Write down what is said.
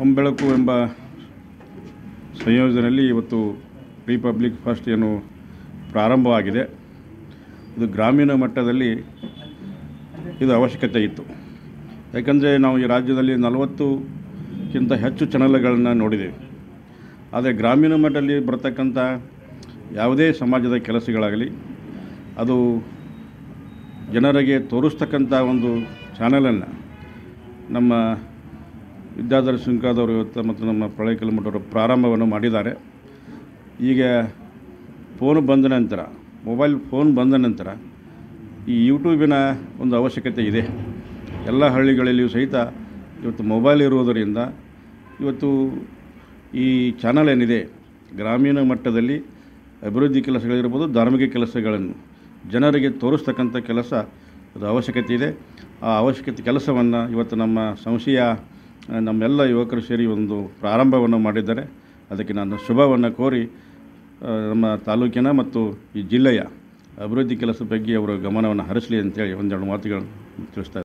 ಹೊಂಬೆಳಕು ಎಂಬ ಸಂಯೋಜನೆಯಲ್ಲಿ ಇವತ್ತು ರಿಪಬ್ಲಿಕ್ ಫಸ್ಟ್ ಏನು ಪ್ರಾರಂಭವಾಗಿದೆ ಇದು ಗ್ರಾಮೀಣ ಮಟ್ಟದಲ್ಲಿ ಇದು ಅವಶ್ಯಕತೆ ಇತ್ತು ಯಾಕಂದರೆ ನಾವು ಈ ರಾಜ್ಯದಲ್ಲಿ ನಲವತ್ತಕ್ಕಿಂತ ಹೆಚ್ಚು ಚಾನಲ್ಗಳನ್ನು ನೋಡಿದ್ದೇವೆ ಆದರೆ ಗ್ರಾಮೀಣ ಮಟ್ಟದಲ್ಲಿ ಬರ್ತಕ್ಕಂಥ ಯಾವುದೇ ಸಮಾಜದ ಕೆಲಸಗಳಾಗಲಿ ಅದು ಜನರಿಗೆ ತೋರಿಸ್ತಕ್ಕಂಥ ಒಂದು ಚಾನಲನ್ನು ನಮ್ಮ ವಿದ್ಯಾಧರ ಸುಂಕಾದವರು ಇವತ್ತು ಮತ್ತು ನಮ್ಮ ಪ್ರಳಯ ಕಿಲೋಮೀಟರ್ ಪ್ರಾರಂಭವನ್ನು ಮಾಡಿದ್ದಾರೆ ಈಗ ಫೋನ್ ಬಂದ ನಂತರ ಮೊಬೈಲ್ ಫೋನ್ ಬಂದ ನಂತರ ಈ ಯೂಟ್ಯೂಬಿನ ಒಂದು ಅವಶ್ಯಕತೆ ಇದೆ ಎಲ್ಲ ಹಳ್ಳಿಗಳಲ್ಲಿಯೂ ಸಹಿತ ಇವತ್ತು ಮೊಬೈಲ್ ಇರುವುದರಿಂದ ಇವತ್ತು ಈ ಚಾನಲ್ ಏನಿದೆ ಗ್ರಾಮೀಣ ಮಟ್ಟದಲ್ಲಿ ಅಭಿವೃದ್ಧಿ ಕೆಲಸಗಳಿರ್ಬೋದು ಧಾರ್ಮಿಕ ಕೆಲಸಗಳನ್ನು ಜನರಿಗೆ ತೋರಿಸ್ತಕ್ಕಂಥ ಕೆಲಸ ಅದು ಅವಶ್ಯಕತೆ ಇದೆ ಆ ಅವಶ್ಯಕತೆ ಕೆಲಸವನ್ನು ಇವತ್ತು ನಮ್ಮ ಸಂಸ್ಥೆಯ ಆ, ನಮ್ಮೆಲ್ಲ ಯುವಕರು ಸೇರಿ ಒಂದು ಪ್ರಾರಂಭವನ್ನು ಮಾಡಿದ್ದಾರೆ ಅದಕ್ಕೆ ನಾನು ಶುಭವನ್ನು ಕೋರಿ ಆ, ನಮ್ಮ ತಾಲೂಕಿನ ಮತ್ತು ಈ ಜಿಲ್ಲೆಯ ಅಭಿವೃದ್ಧಿ ಕೆಲಸದ ಬಗ್ಗೆ ಅವರು ಗಮನವನ್ನು ಹರಿಸಲಿ ಅಂತೇಳಿ ಒಂದೆರಡು ಮಾತುಗಳನ್ನು ತಿಳಿಸ್ತಾ